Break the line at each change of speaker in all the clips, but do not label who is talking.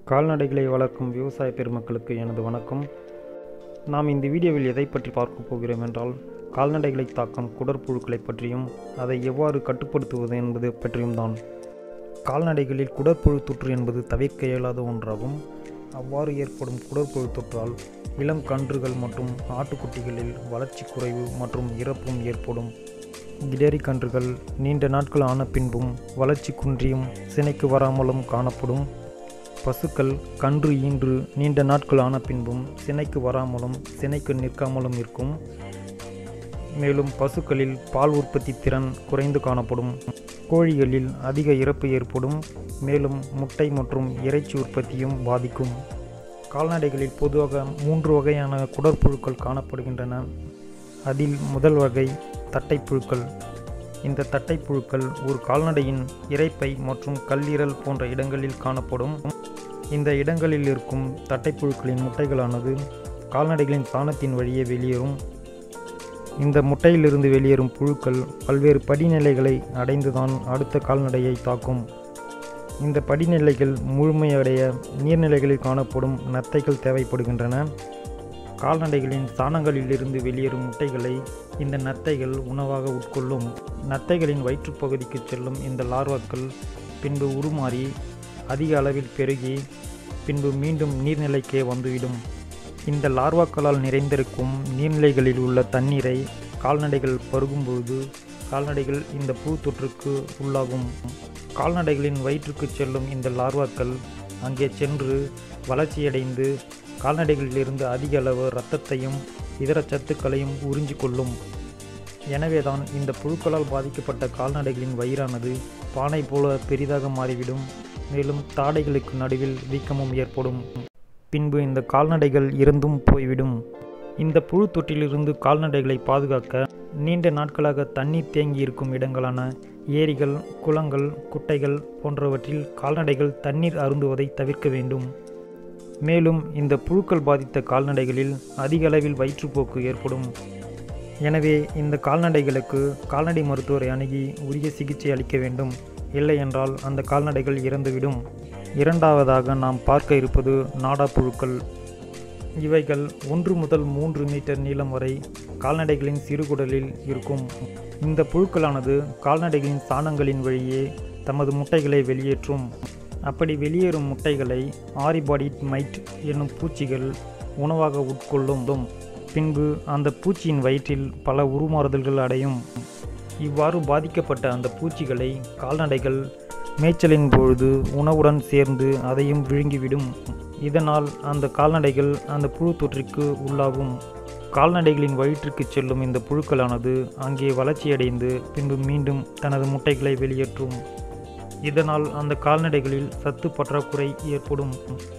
கால்நடைகளை வளர்க்கும் விவசாய பெருமக்களுக்கு எனது வணக்கம் நாம் இந்த வீடியோவில் எதை பற்றி பார்க்க போகிறோம் என்றால் கால்நடைகளை தாக்கும் குடற்புழுக்களை பற்றியும் அதை எவ்வாறு கட்டுப்படுத்துவது என்பது பற்றியும் தான் கால்நடைகளில் குடற்புழு தொற்று என்பது தவிர்க்க இயலாத ஒன்றாகும் அவ்வாறு ஏற்படும் குடற்புழு தொற்றால் இளம் கன்றுகள் மற்றும் ஆட்டுக்குட்டிகளில் வளர்ச்சி குறைவு மற்றும் இறப்பும் ஏற்படும் கிடேரி கன்றுகள் நீண்ட நாட்கள் ஆன பின்பும் வளர்ச்சி குன்றியும் சினைக்கு வராமலும் காணப்படும் பசுக்கள் கன்று ஈன்று நீண்ட நாட்கள் ஆன பின்பும் சினைக்கு வராமலும் சினைக்கு நிற்காமலும் இருக்கும் மேலும் பசுக்களில் பால் உற்பத்தி திறன் குறைந்து காணப்படும் கோழிகளில் அதிக இறப்பு ஏற்படும் மேலும் முட்டை மற்றும் இறைச்சி உற்பத்தியும் பாதிக்கும் கால்நடைகளில் பொதுவாக மூன்று வகையான குடற்புழுக்கள் காணப்படுகின்றன அதில் முதல் வகை தட்டைப்புழுக்கள் இந்த தட்டைப்புழுக்கள் ஒரு கால்நடையின் இரைப்பை மற்றும் கல்லீரல் போன்ற இடங்களில் காணப்படும் இந்த இடங்களில் இருக்கும் தட்டைப்புழுக்களின் முட்டைகளானது கால்நடைகளின் சாணத்தின் வழியே வெளியேறும் இந்த முட்டையிலிருந்து வெளியேறும் புழுக்கள் பல்வேறு படிநிலைகளை அடைந்துதான் அடுத்த கால்நடையை தாக்கும் இந்த படிநிலைகள் முழுமையடைய நீர்நிலைகளில் காணப்படும் நத்தைகள் தேவைப்படுகின்றன கால்நடைகளின் சாணங்களிலிருந்து வெளியேறும் முட்டைகளை இந்த நத்தைகள் உணவாக உட்கொள்ளும் நத்தைகளின் வயிற்றுப்பகுதிக்கு செல்லும் இந்த லார்வாக்கள் பின்பு உருமாறி அதிக அளவில் பெருகி பின்பு மீண்டும் நீர்நிலைக்கே வந்துவிடும் இந்த லார்வாக்களால் நிறைந்திருக்கும் நீர்நிலைகளில் உள்ள தண்ணீரை கால்நடைகள் பருகும்பொழுது கால்நடைகள் இந்த பூ தொற்றுக்கு உள்ளாகும் கால்நடைகளின் வயிற்றுக்கு செல்லும் இந்த லார்வாக்கள் அங்கே சென்று வளர்ச்சியடைந்து கால்நடைகளிலிருந்து அதிக அளவு இரத்தத்தையும் இதர சத்துக்களையும் உறிஞ்சி கொள்ளும் எனவேதான் இந்த புழுக்களால் பாதிக்கப்பட்ட கால்நடைகளின் வயிறானது பானை போல பெரிதாக மாறிவிடும் மேலும் தாடைகளுக்கு நடுவில் வீக்கமும் ஏற்படும் பின்பு இந்த கால்நடைகள் இறந்தும் போய்விடும் இந்த புழு தொற்றிலிருந்து கால்நடைகளை பாதுகாக்க நீண்ட நாட்களாக தண்ணீர் தேங்கி இருக்கும் இடங்களான ஏரிகள் குளங்கள் குட்டைகள் போன்றவற்றில் கால்நடைகள் தண்ணீர் அருந்துவதை தவிர்க்க வேண்டும் மேலும் இந்த புழுக்கள் பாதித்த கால்நடைகளில் அதிக அளவில் வயிற்றுப்போக்கு ஏற்படும் எனவே இந்த கால்நடைகளுக்கு கால்நடை மருத்துவரை அணுகி உரிய சிகிச்சை அளிக்க வேண்டும் இல்லை என்றால் அந்த கால்நடைகள் இறந்துவிடும் இரண்டாவதாக நாம் பார்க்க இருப்பது நாடா புழுக்கள் இவைகள் ஒன்று முதல் மூன்று மீட்டர் நீளம் வரை கால்நடைகளின் சிறுகுடலில் இருக்கும் இந்த புழுக்களானது கால்நடைகளின் சாணங்களின் வழியே தமது முட்டைகளை வெளியேற்றும் அப்படி வெளியேறும் முட்டைகளை ஆரிபாடிட் மைட் என்னும் பூச்சிகள் உணவாக உட்கொள்ளும் பின்பு அந்த பூச்சியின் வயிற்றில் பல உருமாறுதல்கள் அடையும் இவ்வாறு பாதிக்கப்பட்ட அந்த பூச்சிகளை கால்நடைகள் மேய்ச்சலின் பொழுது உணவுடன் சேர்ந்து அதையும் விழுங்கிவிடும் இதனால் அந்த கால்நடைகள் அந்த புழு தொற்றிற்கு உள்ளாகும் கால்நடைகளின் வயிற்றுக்கு செல்லும் இந்த புழுக்களானது அங்கே வளர்ச்சியடைந்து பின்பு மீண்டும் தனது முட்டைகளை வெளியேற்றும் இதனால் அந்த கால்நடைகளில் சத்து பற்றாக்குறை ஏற்படும்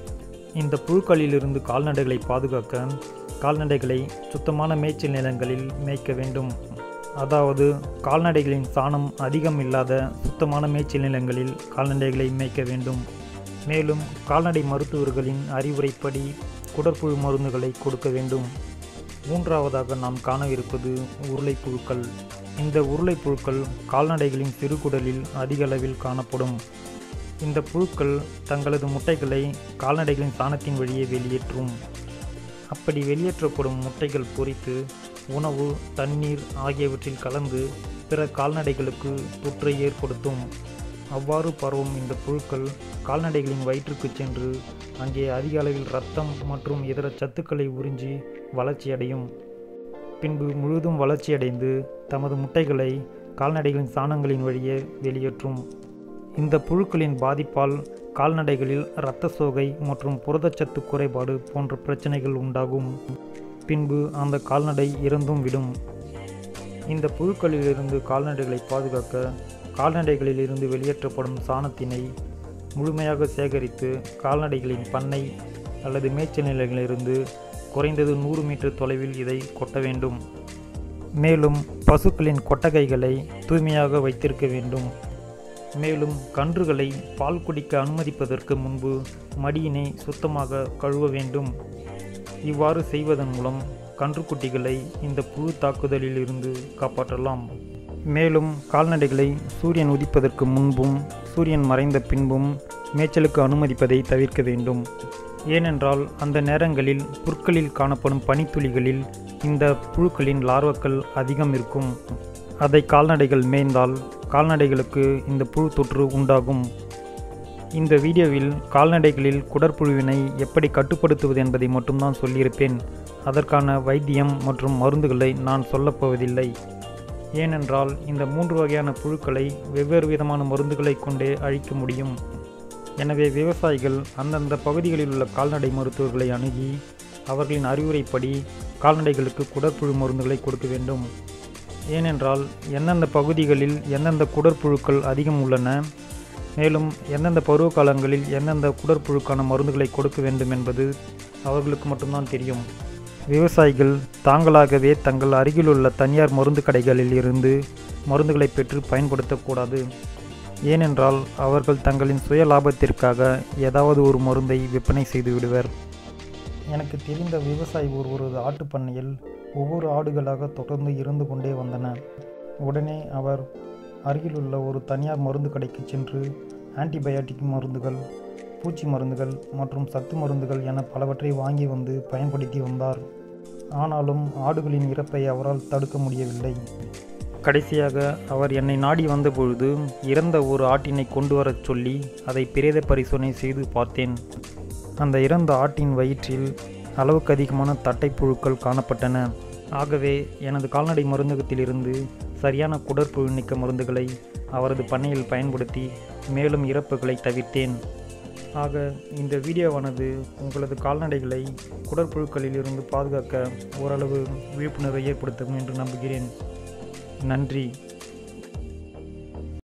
இந்த புழுக்களிலிருந்து கால்நடைகளை பாதுகாக்க கால்நடைகளை சுத்தமான மேய்ச்சல் நிலங்களில் மேய்க்க வேண்டும் அதாவது கால்நடைகளின் சாணம் அதிகம் இல்லாத சுத்தமான மேய்ச்சல் நிலங்களில் கால்நடைகளை மேய்க்க வேண்டும் மேலும் கால்நடை மருத்துவர்களின் அறிவுரைப்படி குடற்புழு மருந்துகளை கொடுக்க வேண்டும் மூன்றாவதாக நாம் காணவிருப்பது உருளைப்புழுக்கள் இந்த உருளைப்புழுக்கள் கால்நடைகளின் சிறுகுடலில் அதிக அளவில் காணப்படும் இந்த புழுக்கள் தங்களது முட்டைகளை கால்நடைகளின் சாணத்தின் வழியே வெளியேற்றும் அப்படி வெளியேற்றப்படும் முட்டைகள் பொறித்து உணவு தண்ணீர் ஆகியவற்றில் கலந்து பிற கால்நடைகளுக்கு தொற்றை ஏற்படுத்தும் அவ்வாறு பரவும் இந்த புழுக்கள் கால்நடைகளின் வயிற்றுக்கு சென்று அங்கே அதிக அளவில் இரத்தம் மற்றும் இதர சத்துக்களை உறிஞ்சி வளர்ச்சியடையும் பின்பு முழுதும் வளர்ச்சியடைந்து தமது முட்டைகளை கால்நடைகளின் சாணங்களின் வழியே வெளியேற்றும் இந்த புழுக்களின் பாதிப்பால் கால்நடைகளில் இரத்த சோகை மற்றும் புரதச்சத்து குறைபாடு போன்ற பிரச்சனைகள் உண்டாகும் பின்பு அந்த கால்நடை இறந்தும் விடும் இந்த புழுக்களிலிருந்து கால்நடைகளை பாதுகாக்க கால்நடைகளிலிருந்து வெளியேற்றப்படும் சாணத்தினை முழுமையாக சேகரித்து கால்நடைகளின் பண்ணை அல்லது மேய்ச்சல் நிலைகளிலிருந்து குறைந்தது நூறு மீட்டர் தொலைவில் இதை கொட்ட வேண்டும் மேலும் பசுக்களின் கொட்டகைகளை தூய்மையாக வைத்திருக்க வேண்டும் மேலும் கன்றுகளை பால் குடிக்க அனுமதிப்பதற்கு முன்பு மடியினை சுத்தமாக கழுவ வேண்டும் இவ்வாறு செய்வதன் மூலம் கன்றுக்குட்டிகளை இந்த புழு தாக்குதலில் இருந்து காப்பாற்றலாம் மேலும் கால்நடைகளை சூரியன் உதிப்பதற்கு முன்பும் சூரியன் மறைந்த பின்பும் மேய்ச்சலுக்கு அனுமதிப்பதை தவிர்க்க வேண்டும் ஏனென்றால் அந்த நேரங்களில் புற்களில் காணப்படும் பனித்துளிகளில் இந்த புழுக்களின் லார்வாக்கள் அதிகம் இருக்கும் அதை கால்நடைகள் மேய்ந்தால் கால்நடைகளுக்கு இந்த புழு தொற்று உண்டாகும் இந்த வீடியோவில் கால்நடைகளில் குடற்புழுவினை எப்படி கட்டுப்படுத்துவது என்பதை மட்டும்தான் சொல்லியிருப்பேன் அதற்கான வைத்தியம் மற்றும் மருந்துகளை நான் சொல்லப்போவதில்லை ஏனென்றால் இந்த மூன்று வகையான புழுக்களை வெவ்வேறு விதமான மருந்துகளை கொண்டே அழிக்க முடியும் எனவே விவசாயிகள் அந்தந்த பகுதிகளில் உள்ள கால்நடை மருத்துவர்களை அணுகி அவர்களின் அறிவுரைப்படி கால்நடைகளுக்கு குடற்புழு மருந்துகளை கொடுக்க வேண்டும் ஏனென்றால் எந்தெந்த பகுதிகளில் எந்தெந்த குடற்புழுக்கள் அதிகம் உள்ளன மேலும் எந்தெந்த பருவ காலங்களில் எந்தெந்த குடற்புழுக்கான மருந்துகளை கொடுக்க வேண்டும் என்பது அவர்களுக்கு மட்டும்தான் தெரியும் விவசாயிகள் தாங்களாகவே தங்கள் அருகிலுள்ள தனியார் மருந்து கடைகளில் இருந்து மருந்துகளை பெற்று பயன்படுத்தக்கூடாது ஏனென்றால் அவர்கள் தங்களின் சுய லாபத்திற்காக ஏதாவது ஒரு மருந்தை விற்பனை செய்து விடுவர் எனக்கு தெரிந்த விவசாயி ஒருவரது ஆட்டு பண்ணையில் ஒவ்வொரு ஆடுகளாக தொடர்ந்து இருந்து கொண்டே வந்தன உடனே அவர் அருகிலுள்ள ஒரு தனியார் மருந்து கடைக்கு சென்று ஆன்டிபயாட்டிக் மருந்துகள் பூச்சி மருந்துகள் மற்றும் சத்து மருந்துகள் என பலவற்றை வாங்கி வந்து பயன்படுத்தி வந்தார் ஆனாலும் ஆடுகளின் இறப்பை அவரால் தடுக்க முடியவில்லை கடைசியாக அவர் என்னை நாடி வந்தபொழுது இறந்த ஒரு ஆட்டினை கொண்டு வரச் சொல்லி அதை பிரேத பரிசோதனை செய்து பார்த்தேன் அந்த இறந்த ஆட்டின் வயிற்றில் அளவுக்கு அதிகமான தட்டைப்புழுக்கள் காணப்பட்டன ஆகவே எனது கால்நடை மருந்தகத்திலிருந்து சரியான குடற்புழு நீக்க மருந்துகளை அவரது பண்ணையில் பயன்படுத்தி மேலும் இறப்புகளை தவிர்த்தேன் ஆக இந்த வீடியோவானது உங்களது கால்நடைகளை குடற்புழுக்களில் இருந்து பாதுகாக்க ஓரளவு விழிப்புணர்வை ஏற்படுத்தும் என்று நம்புகிறேன் நன்றி